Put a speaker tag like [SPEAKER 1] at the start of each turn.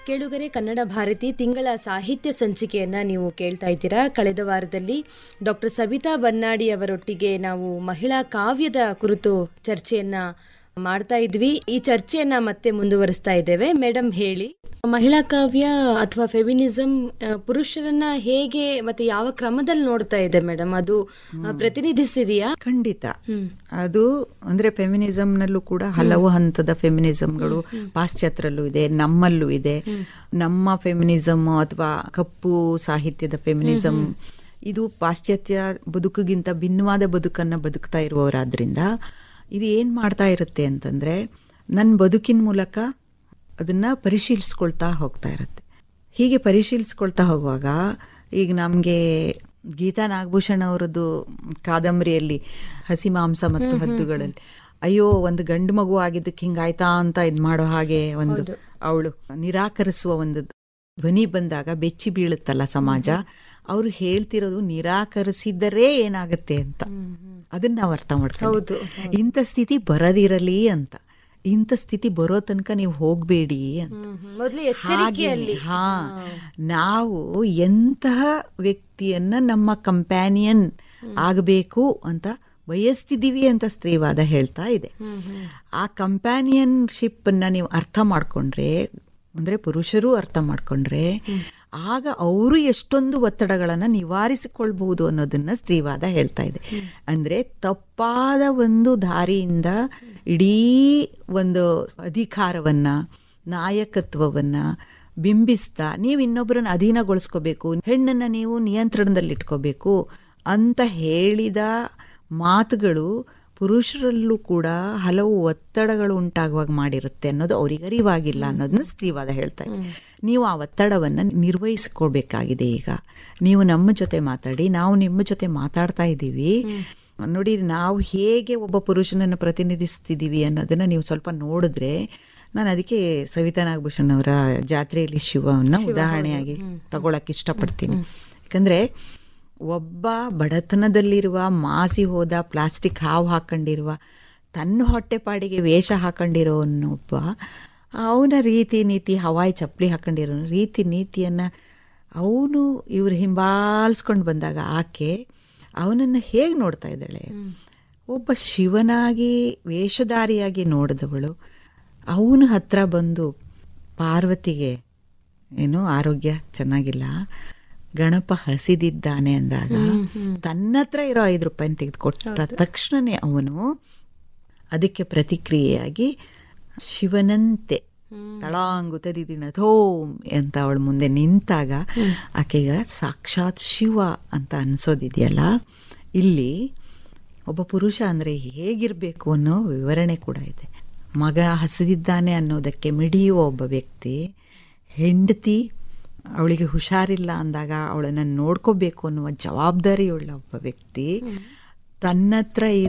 [SPEAKER 1] ಕೇಳುಗರೆ ಕನ್ನಡ ಭಾರತಿ ತಿಂಗಳ ಸಾಹಿತ್ಯ ಸಂಚಿಕೆಯನ್ನ ನೀವು ಕೇಳ್ತಾ ಇದ್ದೀರಾ ಕಳೆದ ವಾರದಲ್ಲಿ ಡಾಕ್ಟರ್ ಸವಿತಾ ಬನ್ನಾಡಿ ಅವರೊಟ್ಟಿಗೆ ನಾವು ಮಹಿಳಾ ಕಾವ್ಯದ ಕುರಿತು ಚರ್ಚೆಯನ್ನ ಮಾಡ್ತಾ ಇದ್ವಿ ಈ ಚರ್ಚೆಯನ್ನ ಮತ್ತೆ ಮುಂದುವರಿಸ್ತಾ ಇದ್ದೇವೆ ಮೇಡಮ್ ಹೇಳಿ ಮಹಿಳಾ ಕಾವ್ಯ ಅಥವಾ ಫೆಮಿನಿಸಂ ಪುರುಷರನ್ನ ಹೇಗೆ ಮತ್ತೆ ಯಾವ ಕ್ರಮದಲ್ಲಿ ನೋಡ್ತಾ ಇದೆ ಮೇಡಮ್ ಅದು ಆ, ಪ್ರತಿನಿಧಿಸಿದೆಯಾ
[SPEAKER 2] ಖಂಡಿತ
[SPEAKER 1] ಹ್ಮ್
[SPEAKER 2] ಅದು ಅಂದ್ರೆ ಫೆಮಿನಿಸಂ ನಲ್ಲೂ ಕೂಡ ಹಲವು ಹಂತದ ಫೆಮಿನಿಸಂಗಳು ಪಾಶ್ಚಾತ್ಯರಲ್ಲೂ ಇದೆ ನಮ್ಮಲ್ಲೂ ಇದೆ ನಮ್ಮ ಫೆಮಿನಿಸಮ್ ಅಥವಾ ಕಪ್ಪು ಸಾಹಿತ್ಯದ ಫೆಮಿನಿಸಂ ಇದು ಪಾಶ್ಚಾತ್ಯ ಬದುಕಿಗಿಂತ ಭಿನ್ನವಾದ ಬದುಕನ್ನ ಬದುಕ್ತಾ ಇರುವವರಾದ್ರಿಂದ ಇದು ಏನ್ ಮಾಡ್ತಾ ಇರುತ್ತೆ ಅಂತಂದ್ರೆ ನನ್ನ ಬದುಕಿನ ಮೂಲಕ ಅದನ್ನ ಪರಿಶೀಲಿಸ್ಕೊಳ್ತಾ ಹೋಗ್ತಾ ಇರುತ್ತೆ ಹೀಗೆ ಪರಿಶೀಲಿಸ್ಕೊಳ್ತಾ ಹೋಗುವಾಗ ಈಗ ನಮಗೆ ಗೀತಾ ನಾಗಭೂಷಣ್ ಅವರದ್ದು ಕಾದಂಬರಿಯಲ್ಲಿ ಹಸಿ ಮಾಂಸ ಮತ್ತು ಹದ್ದುಗಳಲ್ಲಿ ಅಯ್ಯೋ ಒಂದು ಗಂಡು ಮಗು ಆಗಿದ್ದಕ್ಕೆ ಹಿಂಗಾಯ್ತಾ ಅಂತ ಇದ್ ಮಾಡೋ ಹಾಗೆ ಒಂದು ಅವಳು ನಿರಾಕರಿಸುವ ಒಂದು ಧ್ವನಿ ಬಂದಾಗ ಬೆಚ್ಚಿ ಬೀಳುತ್ತಲ್ಲ ಸಮಾಜ ಅವರು ಹೇಳ್ತಿರೋದು ನಿರಾಕರಿಸಿದರೆ ಏನಾಗುತ್ತೆ ಅಂತ ಅದನ್ನ ನಾವು ಅರ್ಥ ಮಾಡ್ಕೊಂಡು
[SPEAKER 1] ಹೌದು
[SPEAKER 2] ಇಂಥ ಸ್ಥಿತಿ ಬರದಿರಲಿ ಅಂತ ಇಂಥ ಸ್ಥಿತಿ ಬರೋ ತನಕ ನೀವು ಹೋಗ್ಬೇಡಿ ಅಂತ
[SPEAKER 1] ಮೊದಲು ಎಚ್ಚರಿಕೆಯಲ್ಲಿ
[SPEAKER 2] ಹಾಗೇನೆ, ಹಾ ನಾವು ಎಂತಹ ವ್ಯಕ್ತಿಯನ್ನ ನಮ್ಮ ಕಂಪ್ಯಾನಿಯನ್ ಆಗಬೇಕು ಅಂತ ಬಯಸ್ತಿದ್ದೀವಿ ಅಂತ ಸ್ತ್ರೀವಾದ ಹೇಳ್ತಾ ಇದೆ ಆ ಕಂಪ್ಯಾನಿಯನ್ಶಿಪ್ ಅನ್ನ ನೀವು ಅರ್ಥ ಮಾಡ್ಕೊಂಡ್ರೆ ಅಂದ್ರೆ ಪುರುಷರು ಅರ್ಥ ಮಾಡ್ಕೊಂಡ್ರೆ ಆಗ ಅವರು ಎಷ್ಟೊಂದು ಒತ್ತಡಗಳನ್ನ ನಿವಾರಿಸಿಕೊಳ್ಬಹುದು ಅನ್ನೋದನ್ನ ಸ್ತ್ರೀವಾದ ಹೇಳ್ತಾ ಇದೆ ಅಂದ್ರೆ ತಪ್ಪಾದ ಒಂದು ದಾರಿಯಿಂದ ಇಡೀ ಒಂದು ಅಧಿಕಾರವನ್ನ ನಾಯಕತ್ವವನ್ನ ಬಿಂಬಿಸ್ತಾ ನೀವು ಇನ್ನೊಬ್ಬರನ್ನ ಅಧೀನಗೊಳಿಸ್ಕೋಬೇಕು ಹೆಣ್ಣನ್ನ ನೀವು ನಿಯಂತ್ರಣದಲ್ಲಿಟ್ಕೋಬೇಕು ಅಂತ ಹೇಳಿದ ಮಾತುಗಳು ಪುರುಷರಲ್ಲೂ ಕೂಡ ಹಲವು ಒತ್ತಡಗಳು ಉಂಟಾಗುವಾಗ ಮಾಡಿರುತ್ತೆ ಅನ್ನೋದು ಅವ್ರಿಗೆ ಅರಿವಾಗಿಲ್ಲ ಅನ್ನೋದನ್ನ ಸ್ತ್ರೀವಾದ ಹೇಳ್ತಾ ಇದೆ ನೀವು ಆ ಒತ್ತಡವನ್ನು ನಿರ್ವಹಿಸ್ಕೊಳ್ಬೇಕಾಗಿದೆ ಈಗ ನೀವು ನಮ್ಮ ಜೊತೆ ಮಾತಾಡಿ ನಾವು ನಿಮ್ಮ ಜೊತೆ ಮಾತಾಡ್ತಾ ಇದ್ದೀವಿ ನೋಡಿ ನಾವು ಹೇಗೆ ಒಬ್ಬ ಪುರುಷನನ್ನು ಪ್ರತಿನಿಧಿಸ್ತಿದ್ದೀವಿ ಅನ್ನೋದನ್ನ ನೀವು ಸ್ವಲ್ಪ ನೋಡಿದ್ರೆ ನಾನು ಅದಕ್ಕೆ ಸವಿತಾ ನಾಗಭೂಷಣ್ ಅವರ ಜಾತ್ರೆಯಲ್ಲಿ ಶಿವವನ್ನ ಉದಾಹರಣೆಯಾಗಿ ತಗೊಳಕ್ ಇಷ್ಟಪಡ್ತೀನಿ ಯಾಕಂದ್ರೆ ಒಬ್ಬ ಬಡತನದಲ್ಲಿರುವ ಮಾಸಿ ಹೋದ ಪ್ಲಾಸ್ಟಿಕ್ ಹಾವು ಹಾಕೊಂಡಿರುವ ತನ್ನ ಹೊಟ್ಟೆಪಾಡಿಗೆ ವೇಷ ಹಾಕೊಂಡಿರೋನೊಬ್ಬ ಅವನ ರೀತಿ ನೀತಿ ಹವಾಯಿ ಚಪ್ಪಲಿ ಹಾಕೊಂಡಿರೋ ರೀತಿ ನೀತಿಯನ್ನು ಅವನು ಇವ್ರು ಹಿಂಬಾಲಿಸ್ಕೊಂಡು ಬಂದಾಗ ಆಕೆ ಅವನನ್ನು ಹೇಗೆ ನೋಡ್ತಾ ಇದ್ದಾಳೆ ಒಬ್ಬ ಶಿವನಾಗಿ ವೇಷಧಾರಿಯಾಗಿ ನೋಡಿದವಳು ಅವನ ಹತ್ರ ಬಂದು ಪಾರ್ವತಿಗೆ ಏನು ಆರೋಗ್ಯ ಚೆನ್ನಾಗಿಲ್ಲ ಗಣಪ ಹಸಿದಿದ್ದಾನೆ ಅಂದಾಗ ತನ್ನ ಹತ್ರ ಇರೋ ಐದು ರೂಪಾಯಿನ ತೆಗೆದುಕೊಟ್ಟ ತಕ್ಷಣನೇ ಅವನು ಅದಕ್ಕೆ ಪ್ರತಿಕ್ರಿಯೆಯಾಗಿ ಶಿವನಂತೆ ತಳಾಂಗು ತದಿದಿನ ಥೋಮ್ ಅಂತ ಅವಳ ಮುಂದೆ ನಿಂತಾಗ ಆಕೆಗ ಸಾಕ್ಷಾತ್ ಶಿವ ಅಂತ ಅನ್ಸೋದಿದೆಯಲ್ಲ ಇಲ್ಲಿ ಒಬ್ಬ ಪುರುಷ ಅಂದರೆ ಹೇಗಿರಬೇಕು ಅನ್ನೋ ವಿವರಣೆ ಕೂಡ ಇದೆ ಮಗ ಹಸಿದಿದ್ದಾನೆ ಅನ್ನೋದಕ್ಕೆ ಮಿಡಿಯುವ ಒಬ್ಬ ವ್ಯಕ್ತಿ ಹೆಂಡತಿ ಅವಳಿಗೆ ಹುಷಾರಿಲ್ಲ ಅಂದಾಗ ಅವಳನ್ನು ನೋಡ್ಕೋಬೇಕು ಅನ್ನುವ ಜವಾಬ್ದಾರಿಯುಳ್ಳ ಒಬ್ಬ ವ್ಯಕ್ತಿ ತನ್ನತ್ರ